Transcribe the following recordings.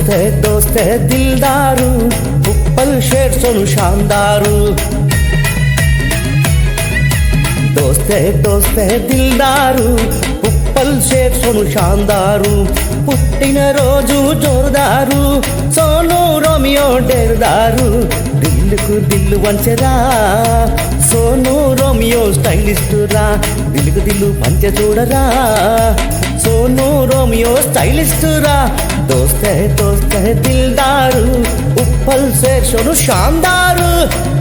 దోస్తే దోస్తే దిల్దారు ఉప్పల్ షేర్సను షాందారు దోస్తే దోస్తే దిల్దారు ఉప్పల్ షేర్సను షాందారు పుట్టిన రోజు జోరుదారు సోను రోమియో డేరుదారు దిల్లుకు దిల్లు వంచరా సోను రోమియో స్టైలిస్ట్ రా దిల్లుకు దిల్లు పంచ చూడరా సోను రోమియో స్టైలిస్ట్ రా దోస్తే దోస్తే దిల్దారు ఉప్పల్ షేర్సను షాందారు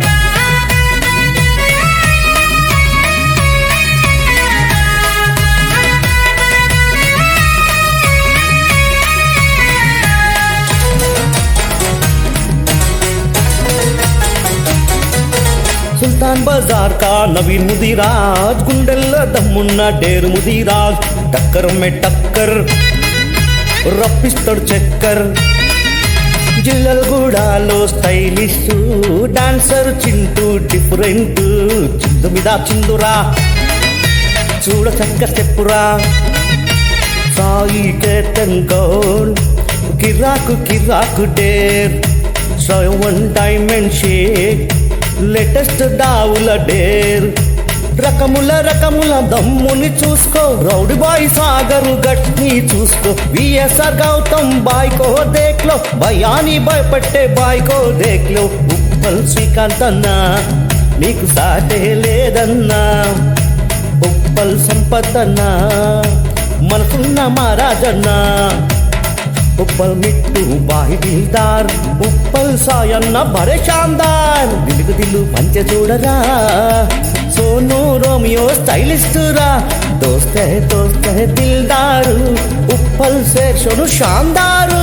సుల్తాన్ బజార్ కా నవీన్ ముదిరాజ్ గుండెల్లో దమ్మున్న డేరు ముదిరాజ్ టక్కర్ మే టక్కర్ రప్పిస్తాడు చక్కర్ జిల్లలగూడలో స్టైలిష్ డాన్సర్ చింటూ డిఫరెంట్ చిందు మీద చిందురా చూడ చక్క స్టెప్పురా సాయి కేతన్ గౌడ్ కిరాకు కిరాకు డేర్ సెవెన్ డైమండ్ షేక్ లేటెస్ట్ దావుల డేర్ రకముల రకముల దమ్ముని చూసుకో రౌడి బాయ్ సాగరు గట్ని చూసుకో విఎస్ఆర్ గౌతమ్ బాయ్ కో దేఖ్లో భయాని భయపట్టే బాయ్ కో దేఖ్లో ఉప్పల్ శ్రీకాంత్ అన్నా నీకు సాటే లేదన్నా ఉప్పల్ సంపదన్నా మనసున్న మహారాజన్నా ఉప్పల్ మిట్టు బాయి దిల్దార్ ఉప్పల్ సాయన్న భరే శాందార్ దిల్లుకు దిల్లు పంచ చూడరా సోను రోమియో స్టైలిస్ట్ రా దోస్తే దోస్తే దిల్దారు ఉప్పల్ శేషను శాందారు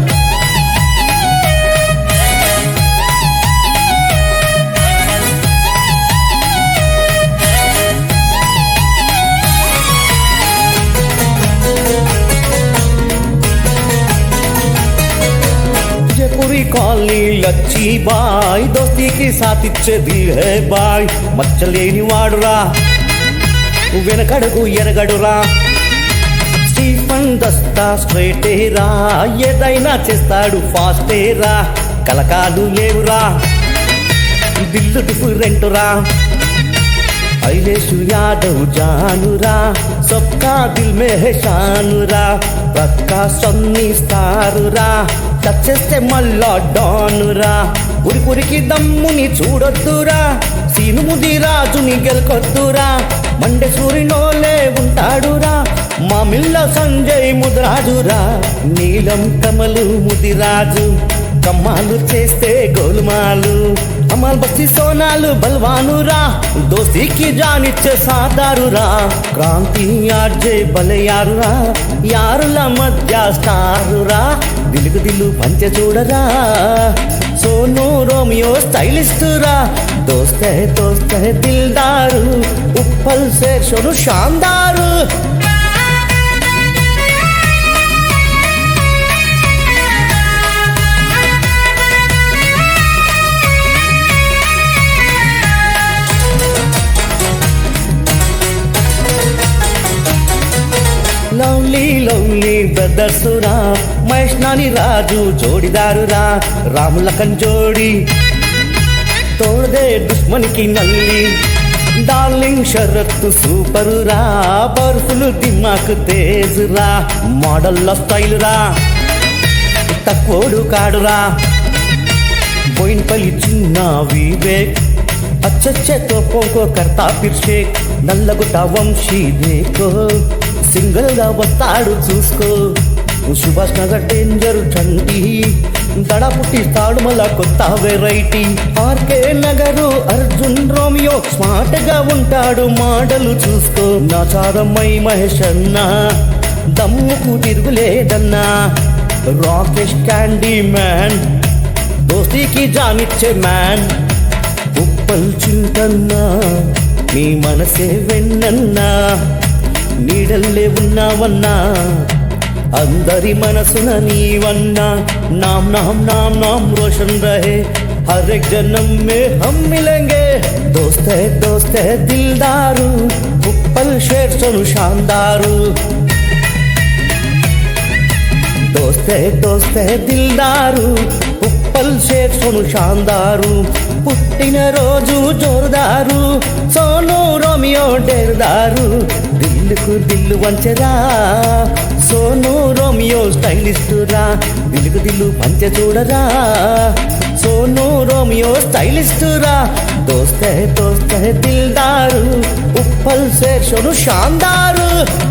जयपुरी कॉलनी लच्छी बाई दोस्ती के साथ ఇచ్చే దిల్ హే బాయ్ మచ్చలేని వాడురా వెనకడుగు ఎరగడురా స్టీఫన్ దస్తా స్ట్రైటేరా ఏదైనా చేస్తాడు ఫాస్టేరా కలకాలు లేవురా దిల్లు డిఫరెంటురా ఐలేషు యాదవ్ జానురా సొక్కా దిల్ మే హే షానురా పక్కా సొన్ని స్టారురా టచ్ చేస్తే మళ్ళా డానురా ఉరిపురికి దమ్ముని చూడొద్దురా సీనుముది రాజుని గెలకొద్దురా మండే సూర్యునోలే ఉంటాడురా మా మిల్ల సంజయ్ ముదిరాజురా నీలం కమలు ముదిరాజు కమ్మాలు చేస్తే గోలుమాలు అమల్ బస్తి సోనాలు బల్వానురా దోస్తీకి జానిచ్చే సాదారురా క్రాంతి ఆర్జే బలయారురా యారుల మధ్య స్టారురా దిలుగు దిల్లు పంచ చూడరా సోను రోమియో స్టైలిస్ట్ రా దోస్తే దోస్తే దిల్దారు ఉప్పల్ శేషను షాందారు లవ్లీ లవ్లీ బ్రదర్సురా మహేష్ నాని రాజు జోడిదారురా రాముల కంజోడి తోడదే దుష్మన్కి నల్లి డార్లింగ్ షరత్తు సూపరు రా పవర్ఫుల్ దిమాక్ తేజ్ రా మోడల్లో స్టైల్ రా తక్కువడు కాడురా బోయిన్పల్లి చిన్న వివేక్ అచ్చచ్చే తోపోకో కర్తా పిర్షేక్ నల్లగుట్ట వంశీ దేకో సింగిల్ గా వస్తాడు చూసుకో సుభాష్ నగర్ డేంజర్ చంటి దడ పుట్టిస్తాడు మళ్ళా కొత్త variety RK Nagar Arjun Romeo smart గా ఉంటాడు మాటలు చూసుకో నా చారమ్మై మహేష్ అన్న దమ్ముకు తిరుగులేదన్నా రాకేష్ క్యాండీ మ్యాన్ దోస్తీకి జానిచ్చే మ్యాన్ ఉప్పల్ చింతన్నా నీ మనసే వెన్నన్నా నీడల్లే ఉన్నావన్నా అందరి మనసున నీవన్నా నాम नाम नाम नाम रोशन रहे हर एक जन्म में हम मिलेंगे दोस्त है दोस्त है दिलदारू ఉప్పల్ షేర్ సను షాందారు దోస్తే దోస్తే దిల్దారు ఉప్పల్ షేర్ సోను షాందారు పుట్టిన రోజు జోరుదారు సోను రోమియో డేరుదారు దిల్లుకు దిల్లు వంచరా సోను రోమియో స్టైలిస్టురా దిల్లుకు దిల్లు పంచె చూడరా సోను రోమియో స్టైలిస్టురా దోస్తే దోస్తే దిల్దారు ఉప్పల్ షేర్ సోను షాందారు